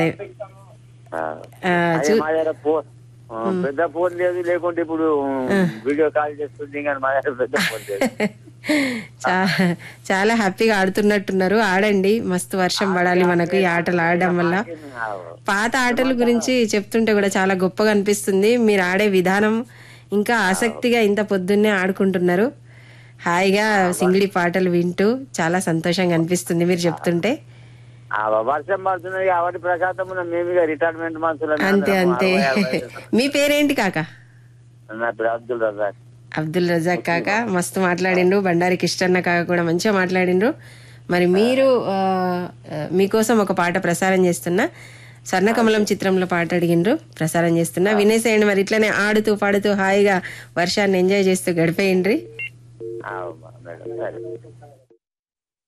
అదే ఆ. ఆ, అదే చూ మా దగ్గర ఫోన్ ఆ, పెద్ద ఫోన్ లేదు లేకుంటే ఇప్పుడు వీడియో కాల్ చేస్తుంది కానీ మా దగ్గర పెద్ద ఫోన్ లేదు చా- చాలా హ్యాపీగా ఆడుతున్నట్టున్నారు ఆడండి మస్తు వర్షం పడాలి మనకు ఈ ఆటలు ఆడడం వల్ల ఆ, పాత ఆటల గురించి చెప్తుంటే కూడా చాలా గొప్పగా అనిపిస్తుంది మీరు ఆడే విధానం ఇంకా ఆసక్తిగా ఇంత పొద్దున్నే ఆడుకుంటున్నారు హాయిగా సింగిడి పాటలు వింటూ చాలా సంతోషంగా అనిపిస్తుంది మీరు చెప్తుంటే ఆ, వర్షం పడుతున్నది కాబట్టి ప్రశాంతం ఉన్న మేము ఇక రిటైర్మెంట్ మనుషులు అంతే అంతే మీ పేరేంటి కాక నా పేరు అబ్దుల్ రజాక్ అబ్దుల్ రజాక్ కాక మస్తు మాట్లాడిండ్రు బండారి కిష్టన్న కాక కూడా మంచిగా మాట్లాడిండ్రు మరి మీరు ఆ, ఆ, మీకోసం ఒక పాట ప్రసారం చేస్తున్నా స్వర్ణకమలం చిత్రంలో పాట అడిగిండ్రు ప్రసారం చేస్తున్నా వినేసేయండి మరి ఇట్లనే ఆడుతూ పాడుతూ హాయిగా వర్షాన్ని ఎంజాయ్ చేస్తూ గడిపేయండి ఆ, మేడం సరే